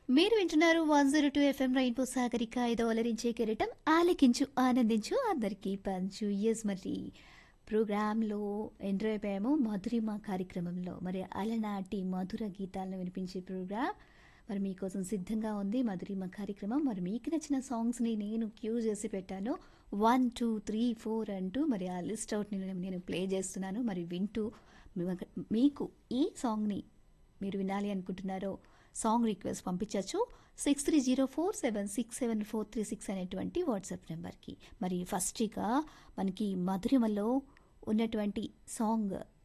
మీరు వింటున్నారు one zero two FM rainbow Sagarika ఐదో అలరించే కెరటం ఆలకించు ఆనందించు అందరికీ పంచు ఎస్ మరి ప్రోగ్రాంలో ఎంటర్ అయిపోయాము మధురిమ కార్యక్రమంలో మరి అలనాటి మధుర గీతాలను వినిపించే ప్రోగ్రాం మరి మీకోసం సిద్ధంగా ఉంది మధురిమ కార్యక్రమం మరి మీకు నచ్చిన సాంగ్స్ని నేను క్యూ చేసి పెట్టాను వన్ టూ త్రీ ఫోర్ అంటూ మరి ఆ లిస్ట్ అవుట్ని నేను- నేను ప్లే చేస్తున్నాను మరి వింటూ మీ- మీకు ఈ సాంగ్ని మీరు వినాలి అనుకుంటున్నారో సాంగ్ రిక్వెస్ట్ పంపించవచ్చు six three zero four seven six seven four three six అనేటువంటి వాట్సాప్ నెంబర్కి మరి ఫస్ట్గా మనకి మధురిమలో ఉన్నటువంటి సాంగ్